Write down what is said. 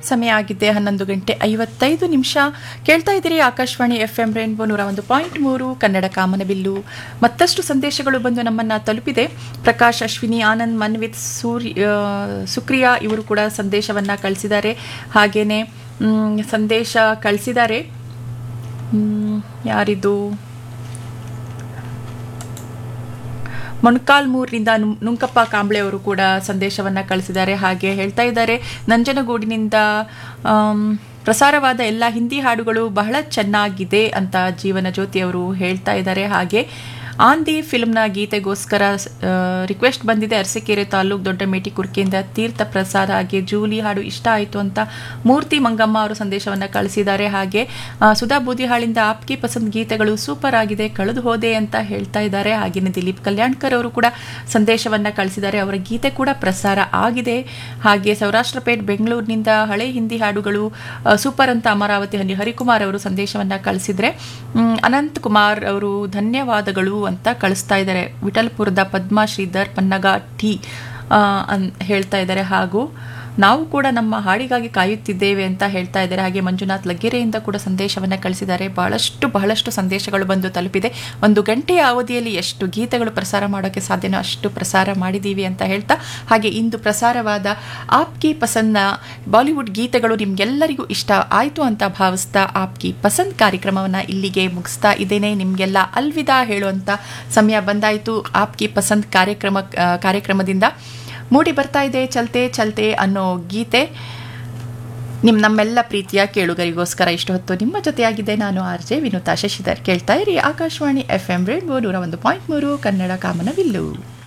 ಸಮಯ ಆಗಿದೆ ಹನ್ನೊಂದು ಗಂಟೆ ಐವತ್ತೈದು ನಿಮಿಷ ಕೇಳ್ತಾ ಇದ್ದೀರಿ ಆಕಾಶವಾಣಿ ಎಫ್ ಎಂ ರೇನ್ಬೋ ನೂರ ಒಂದು ಪಾಯಿಂಟ್ ಮೂರು ಕನ್ನಡ ಕಾಮನಬಿಲ್ಲು ಮತ್ತಷ್ಟು ಸಂದೇಶಗಳು ಬಂದು ನಮ್ಮನ್ನು ತಲುಪಿದೆ ಪ್ರಕಾಶ್ ಅಶ್ವಿನಿ ಆನಂದ್ ಮನ್ವಿತ್ ಸೂರ್ಯ ಆ, ಸುಕ್ರಿಯಾ ಇವರು ಕೂಡ ಸಂದೇಶವನ್ನು ಕಳಿಸಿದ್ದಾರೆ ಹಾಗೇನೆ ಮ್, ಸಂದೇಶ ಕಳಿಸಿದ್ದಾರೆ ಮ್, ಯಾರಿದು ಮೊಣಕಾಲ್ಮೂರಿನಿಂದ ನುಂ- ನುಂಕಪ್ಪ ಕಾಂಬ್ಳೆ ಅವರು ಕೂಡ ಸಂದೇಶವನ್ನು ಕಳಿಸಿದ್ದಾರೆ ಹಾಗೆ ಹೇಳ್ತಾ ಇದ್ದಾರೆ ನಂಜನಗೂಡಿನಿಂದ ಆಮ್, ಪ್ರಸಾರವಾದ ಎಲ್ಲ ಹಿಂದಿ ಹಾಡುಗಳು ಬಹಳ ಚೆನ್ನಾಗಿದೆ ಅಂತ ಜೀವನ ಜ್ಯೋತಿ ಅವರು ಹೇಳ್ತಾ ಇದ್ದಾರೆ ಹಾಗೆ ಆಂದಿ ಫಿಲ್ಮ್ನ ಗೀತೆಗೋಸ್ಕರ ರಿಕ್ವೆಸ್ಟ್ ಬಂದಿದೆ ಅರಸೀಕೆರೆ ತಾಲೂಕು ದೊಡ್ಡ ಮೇಟಿ ಕುರ್ಕಿಯಿಂದ ತೀರ್ಥ ಪ್ರಸಾದ್ ಹಾಗೆ ಜೂಲಿ ಹಾಡು ಇಷ್ಟ ಆಯಿತು ಅಂತ ಮೂರ್ತಿ ಮಂಗಮ್ಮ ಅವರು ಸಂದೇಶವನ್ನು ಕಳಿಸಿದ್ದಾರೆ ಹಾಗೆ ಆ, ಸುಧಾ ಬೂದಿಹಾಳಿಂದ ಆಪ್ಕಿ ಪಸಂದ್ ಗೀತೆಗಳು ಸೂಪರ್ ಆಗಿದೆ ಕಳೆದು ಹೋದೆ ಅಂತ ಹೇಳ್ತಾ ಇದ್ದಾರೆ ಹಾಗೆಯೇ ದಿಲೀಪ್ ಕಲ್ಯಾಣ್ಕರ್ ಅವರು ಕೂಡ ಸಂದೇಶವನ್ನು ಕಳಿಸಿದ್ದಾರೆ ಅವರ ಗೀತೆ ಕೂಡ ಪ್ರಸಾರ ಆಗಿದೆ ಹಾಗೆ ಸೌರಾಷ್ಟ್ರಪೇಟ್ ಬೆಂಗಳೂರಿನಿಂದ ಹಳೆ ಹಿಂದಿ ಹಾಡುಗಳು ಆ, ಸೂಪರ್ ಅಂತ ಅಮರಾವತಿ ಹನಿ ಹರಿಕುಮಾರ್ ಅವರು ಸಂದೇಶವನ್ನು ಕಳಿಸಿದ್ರೆ ಮ್, ಅನಂತ್ ಕುಮಾರ್ ಅವರು ಧನ್ಯವಾದಗಳು ಅಂತ ಕಳಿಸ್ತಾ ಇದ್ದಾರೆ ವಿಠಲ್ಪುರದ ಪದ್ಮಾ ಶ್ರೀಧರ್ ಪನ್ನಗ ಟಿ ಆ, ಅನ್ ಹೇಳ್ತಾ ಇದ್ದಾರೆ ಹಾಗೂ ನಾವು ಕೂಡ ನಮ್ಮ ಹಾಡಿಗಾಗಿ ಕಾಯುತ್ತಿದ್ದೇವೆ ಅಂತ ಹೇಳ್ತಾ ಇದ್ದಾರೆ ಹಾಗೆ ಮಂಜುನಾಥ್ ಲಗ್ಗೆರೆಯಿಂದ ಕೂಡ ಸಂದೇಶವನ್ನು ಕಳಿಸಿದ್ದಾರೆ ಬಹಳಷ್ಟು ಬಹಳಷ್ಟು ಸಂದೇಶಗಳು ಬಂದು ತಲುಪಿದೆ ಒಂದು ಗಂಟೆಯ ಅವಧಿಯಲ್ಲಿ ಎಷ್ಟು ಗೀತೆಗಳು ಪ್ರಸಾರ ಮಾಡೋಕ್ಕೆ ಸಾಧ್ಯನೋ ಅಷ್ಟು ಪ್ರಸಾರ ಮಾಡಿದ್ದೀವಿ ಅಂತ ಹೇಳ್ತಾ ಹಾಗೆ ಇಂದು ಪ್ರಸಾರವಾದ ಆಪ್ಕಿ ಪಸಂದ್ನ ಬಾಲಿವುಡ್ ಗೀತೆಗಳು ನಿಮಗೆಲ್ಲರಿಗೂ ಇಷ್ಟ ಆಯಿತು ಅಂತ ಭಾವಿಸ್ತಾ ಆಪ್ಕಿ ಪಸಂದ್ ಕಾರ್ಯಕ್ರಮವನ್ನು ಇಲ್ಲಿಗೆ ಮುಗಿಸ್ತಾ ಇದ್ದೇನೆ ನಿಮಗೆಲ್ಲ ಅಲ್ವಿದಾ ಹೇಳುವಂಥ ಸಮಯ ಬಂದಾಯಿತು ಆಪ್ಕಿ ಪಸಂದ್ ಕಾರ್ಯಕ್ರಮ ಆ, ಕಾರ್ಯಕ್ರಮದಿಂದ ಮೂಡಿ ಬರ್ತಾ ಇದೆ ಚಲ್ತೆ ಚಲ್ತೆ ಅನ್ನೋ ಗೀತೆ ನಿಮ್ಮ ನಮ್ಮೆಲ್ಲ ಪ್ರೀತಿಯ ಕೇಳುಗರಿಗೋಸ್ಕರ ಇಷ್ಟು ಹೊತ್ತು ನಿಮ್ಮ ಜೊತೆಯಾಗಿದೆ ನಾನು ಆರ್ ಜೆ ವಿನುತಾ ಶಶಿಧರ್ ಕೇಳ್ತಾ ಇರಿ ಆಕಾಶವಾಣಿ ಎಫ್ ಎಂ ರೇನ್ಬೋ ನೂರ ಒಂದು ಪಾಯಿಂಟ್ ಮೂರು ಕನ್ನಡ ಕಾಮನವಿಲ್ಲು